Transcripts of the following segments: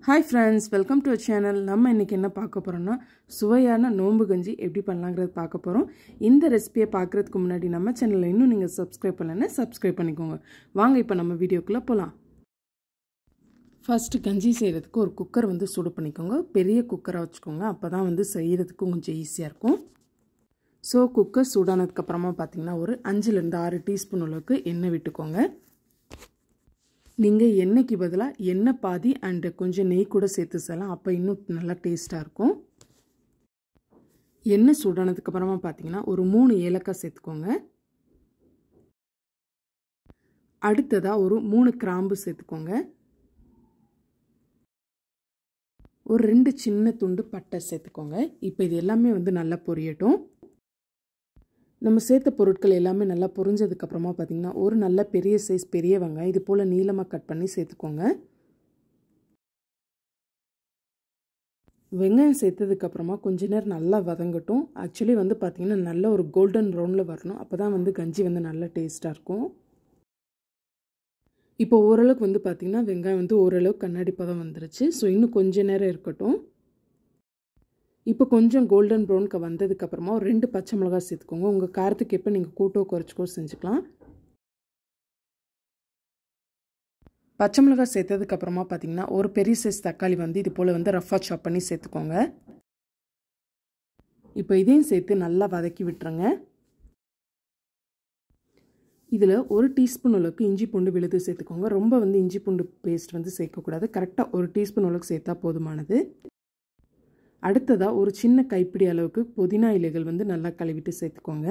hi friends welcome to channel நம்ம இன்றைக்கி என்ன பார்க்க போகிறோம்னா சுவையான நோம்பு கஞ்சி எப்படி பண்ணலாங்கிறது பார்க்க போகிறோம் இந்த ரெசிபியை பார்க்குறதுக்கு முன்னாடி நம்ம சேனலில் இன்னும் நீங்கள் சப்ஸ்கிரைப் பண்ணலைன்னா சப்ஸ்கிரைப் பண்ணிக்கோங்க வாங்க இப்போ நம்ம வீடியோக்குள்ளே போகலாம் ஃபஸ்ட்டு கஞ்சி செய்கிறதுக்கு ஒரு குக்கர் வந்து சூடு பண்ணிக்கோங்க பெரிய குக்கராக வச்சுக்கோங்க அப்போ தான் வந்து செய்கிறதுக்கு கொஞ்சம் ஈஸியாக இருக்கும் ஸோ குக்கர் சூடானதுக்கப்புறமா பார்த்தீங்கன்னா ஒரு அஞ்சுலேருந்து ஆறு டீஸ்பூன் அளவுக்கு எண்ணெய் விட்டுக்கோங்க நீங்கள் எண்ணெய்க்கு பதிலாக எண்ணெய் பாதி அண்டு கொஞ்சம் நெய் கூட சேர்த்து செய்யலாம் அப்போ இன்னும் நல்லா டேஸ்ட்டாக இருக்கும் எண்ணெய் சூடானதுக்கப்புறமா பார்த்தீங்கன்னா ஒரு மூணு ஏலக்காய் சேர்த்துக்கோங்க அடுத்ததாக ஒரு மூணு கிராம்பு சேர்த்துக்கோங்க ஒரு ரெண்டு சின்ன துண்டு பட்டை சேர்த்துக்கோங்க இப்போ இது எல்லாமே வந்து நல்லா பொரியட்டும் நம்ம சேர்த்த பொருட்கள் எல்லாமே நல்லா பொரிஞ்சதுக்கப்புறமா பார்த்திங்கன்னா ஒரு நல்ல பெரிய சைஸ் பெரிய வெங்காயம் இது போல் நீளமாக கட் பண்ணி சேர்த்துக்கோங்க வெங்காயம் சேர்த்ததுக்கப்புறமா கொஞ்ச நேரம் நல்லா வதங்கட்டும் ஆக்சுவலி வந்து பார்த்திங்கன்னா நல்ல ஒரு கோல்டன் ப்ரௌனில் வரணும் அப்போ தான் வந்து கஞ்சி வந்து நல்ல டேஸ்ட்டாக இருக்கும் இப்போ ஓரளவுக்கு வந்து பார்த்திங்கன்னா வெங்காயம் வந்து ஓரளவுக்கு கண்ணாடி பதம் வந்துருச்சு ஸோ இன்னும் கொஞ்ச நேரம் இருக்கட்டும் இப்போ கொஞ்சம் கோல்டன் ப்ரௌனுக்கு வந்ததுக்கப்புறமா ஒரு ரெண்டு பச்சை மிளகாய் சேர்த்துக்கோங்க உங்கள் காரத்துக்கு எப்போ நீங்கள் கூட்டோ குறைச்சிக்கோ செஞ்சுக்கலாம் பச்சை மிளகாய் சேர்த்ததுக்கப்புறமா பார்த்தீங்கன்னா ஒரு பெரிய சைஸ் தக்காளி வந்து இது போல் வந்து ரஃபாக சாப் பண்ணி சேர்த்துக்கோங்க இப்போ இதையும் சேர்த்து நல்லா வதக்கி விட்டுருங்க இதில் ஒரு டீஸ்பூன் அளவுக்கு இஞ்சி பூண்டு விழுது சேர்த்துக்கோங்க ரொம்ப வந்து இஞ்சி பூண்டு பேஸ்ட் வந்து சேர்க்கக்கூடாது கரெக்டாக ஒரு டீஸ்பூன் அளவுக்கு சேர்த்தா போதுமானது அடுத்ததாக ஒரு சின்ன கைப்பிடி அளவுக்கு புதினா இலைகள் வந்து நல்லா கழுவிட்டு சேர்த்துக்கோங்க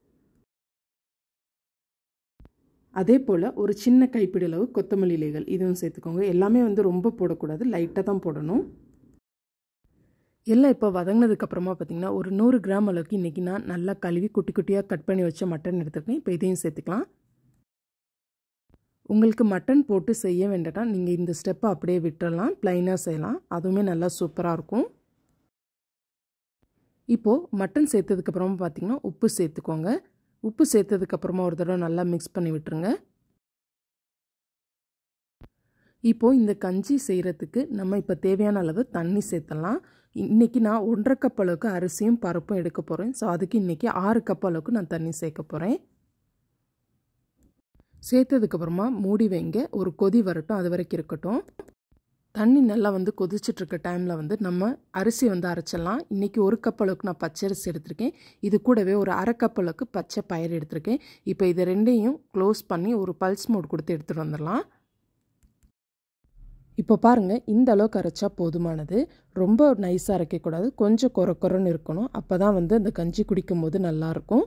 அதே போல் ஒரு சின்ன கைப்பிடி அளவு கொத்தமல்லி இலைகள் இதுவும் சேர்த்துக்கோங்க எல்லாமே வந்து ரொம்ப போடக்கூடாது லைட்டாக தான் போடணும் எல்லாம் இப்போ வதங்கினதுக்கப்புறமா பார்த்திங்கன்னா ஒரு நூறு கிராம் அளவுக்கு இன்றைக்கி நான் நல்லா கழுவி குட்டி குட்டியாக கட் பண்ணி வச்ச மட்டன் எடுத்துருக்கேன் இப்போ இதையும் சேர்த்துக்கலாம் உங்களுக்கு மட்டன் போட்டு செய்ய வேண்டாம்னா நீங்கள் இந்த ஸ்டெப்பை அப்படியே விட்டுறலாம் ப்ளைனாக செய்யலாம் அதுவுமே நல்லா சூப்பராக இருக்கும் இப்போது மட்டன் சேர்த்ததுக்கப்புறமா பார்த்திங்கன்னா உப்பு சேர்த்துக்கோங்க உப்பு சேர்த்ததுக்கப்புறமா ஒரு தடவை நல்லா மிக்ஸ் பண்ணி விட்டுருங்க இப்போது இந்த கஞ்சி செய்கிறதுக்கு நம்ம இப்போ தேவையான அளவு தண்ணி சேர்த்தலாம் இன்றைக்கி நான் ஒன்றரை கப் அளவுக்கு அரிசியும் பருப்பும் எடுக்க போகிறேன் ஸோ அதுக்கு இன்றைக்கி ஆறு கப் அளவுக்கு நான் தண்ணி சேர்க்க போகிறேன் சேர்த்ததுக்கப்புறமா மூடி வைங்க ஒரு கொதி வரட்டும் அது வரைக்கும் இருக்கட்டும் தண்ணி நல்லா வந்து கொதிச்சிட்ருக்க டைமில் வந்து நம்ம அரிசி வந்து அரைச்சிடலாம் இன்றைக்கி ஒரு கப் அளவுக்கு நான் பச்சை அரிசி எடுத்திருக்கேன் இது கூடவே ஒரு அரை கப் அளவுக்கு பச்சை பயிர் எடுத்திருக்கேன் இப்போ இதை ரெண்டையும் க்ளோஸ் பண்ணி ஒரு பல்ஸ் மோட் கொடுத்து எடுத்துகிட்டு வந்துடலாம் இப்போ பாருங்கள் இந்த அளவுக்கு அரைச்சா போதுமானது ரொம்ப நைஸாக அரைக்கக்கூடாது கொஞ்சம் குறை குறைன்னு இருக்கணும் அப்போ தான் வந்து அந்த கஞ்சி குடிக்கும் போது நல்லாயிருக்கும்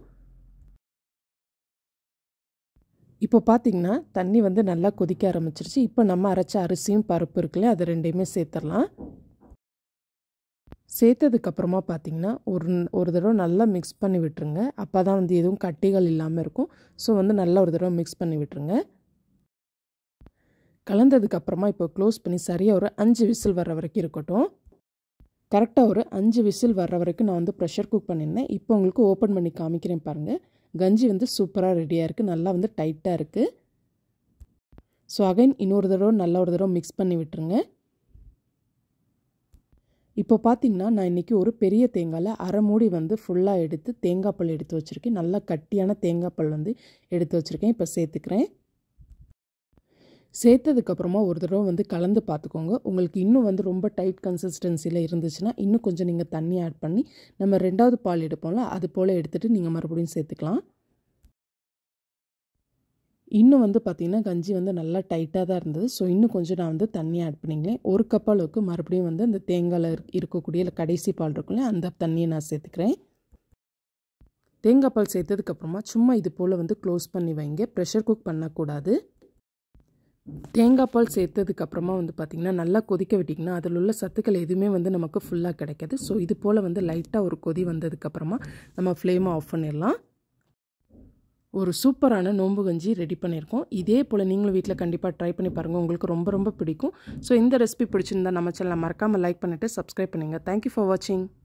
இப்போ பார்த்தீங்கன்னா தண்ணி வந்து நல்லா கொதிக்க ஆரம்பிச்சிருச்சு இப்போ நம்ம அரைச்ச அரிசியும் பருப்பு இருக்குல்ல அதை ரெண்டையுமே சேர்த்துடலாம் சேர்த்ததுக்கப்புறமா பார்த்தீங்கன்னா ஒரு ஒரு தடவை நல்லா மிக்ஸ் பண்ணி விட்டுருங்க அப்போ தான் வந்து எதுவும் கட்டிகள் இல்லாமல் இருக்கும் ஸோ வந்து நல்லா ஒரு தடவை மிக்ஸ் பண்ணி விட்டுருங்க கலந்ததுக்கப்புறமா இப்போ க்ளோஸ் பண்ணி சரியாக ஒரு அஞ்சு விசில் வர்ற வரைக்கும் இருக்கட்டும் கரெக்டாக ஒரு அஞ்சு விசில் வர்ற வரைக்கும் நான் வந்து ப்ரெஷர் குக் பண்ணியிருந்தேன் இப்போ உங்களுக்கு ஓப்பன் பண்ணி காமிக்கிறேன் பாருங்கள் கஞ்சி வந்து சூப்பராக ரெடியாக இருக்குது நல்லா வந்து டைட்டாக இருக்குது ஸோ அகைன் இன்னொரு தடவை நல்லா ஒரு தடவை மிக்ஸ் பண்ணி விட்டுருங்க இப்போ பார்த்தீங்கன்னா நான் இன்றைக்கி ஒரு பெரிய தேங்காயில் அரை மூடி வந்து ஃபுல்லாக எடுத்து தேங்காய் பல் எடுத்து வச்சுருக்கேன் நல்லா கட்டியான தேங்காய் பல் வந்து எடுத்து வச்சுருக்கேன் இப்போ சேர்த்துக்கிறேன் சேர்த்ததுக்கப்புறமா ஒரு தடவை வந்து கலந்து பார்த்துக்கோங்க உங்களுக்கு இன்னும் வந்து ரொம்ப டைட் கன்சிஸ்டன்சியில் இருந்துச்சுன்னா இன்னும் கொஞ்சம் நீங்கள் தண்ணி ஆட் பண்ணி நம்ம ரெண்டாவது பால் எடுப்போம்ல அது போல் எடுத்துகிட்டு நீங்கள் மறுபடியும் சேர்த்துக்கலாம் இன்னும் வந்து பார்த்திங்கன்னா கஞ்சி வந்து நல்லா டைட்டாக தான் இருந்தது ஸோ இன்னும் கொஞ்சம் நான் வந்து தண்ணி ஆட் பண்ணிங்களேன் ஒரு கப் அளவுக்கு மறுபடியும் வந்து அந்த தேங்காயில் இருக்கக்கூடிய கடைசி பால் இருக்குல்ல அந்த தண்ணியை நான் சேர்த்துக்கிறேன் தேங்காய் பால் சேர்த்ததுக்கப்புறமா சும்மா இது போல் வந்து க்ளோஸ் பண்ணி வைங்க ப்ரெஷர் குக் பண்ணக்கூடாது தேங்காய் பால் சேர்த்ததுக்கப்புறமா வந்து பார்த்திங்கன்னா நல்லா கொதிக்க விட்டிங்கன்னா அதில் உள்ள சத்துக்கள் எதுவுமே வந்து நமக்கு ஃபுல்லாக கிடைக்காது ஸோ இது போல் வந்து லைட்டாக ஒரு கொதி வந்ததுக்கப்புறமா நம்ம ஃப்ளேமை ஆஃப் பண்ணிடலாம் ஒரு சூப்பரான நோம்பு கஞ்சி ரெடி பண்ணியிருக்கோம் இதே போல் நீங்களும் வீட்டில் கண்டிப்பாக ட்ரை பண்ணி பாருங்கள் உங்களுக்கு ரொம்ப ரொம்ப பிடிக்கும் ஸோ இந்த ரெசிபி பிடிச்சிருந்தா நம்ம சேனலை மறக்காமல் லைக் பண்ணிவிட்டு சப்ஸ்கிரைப் பண்ணுங்கள் தேங்க்யூ ஃபார் வாட்சிங்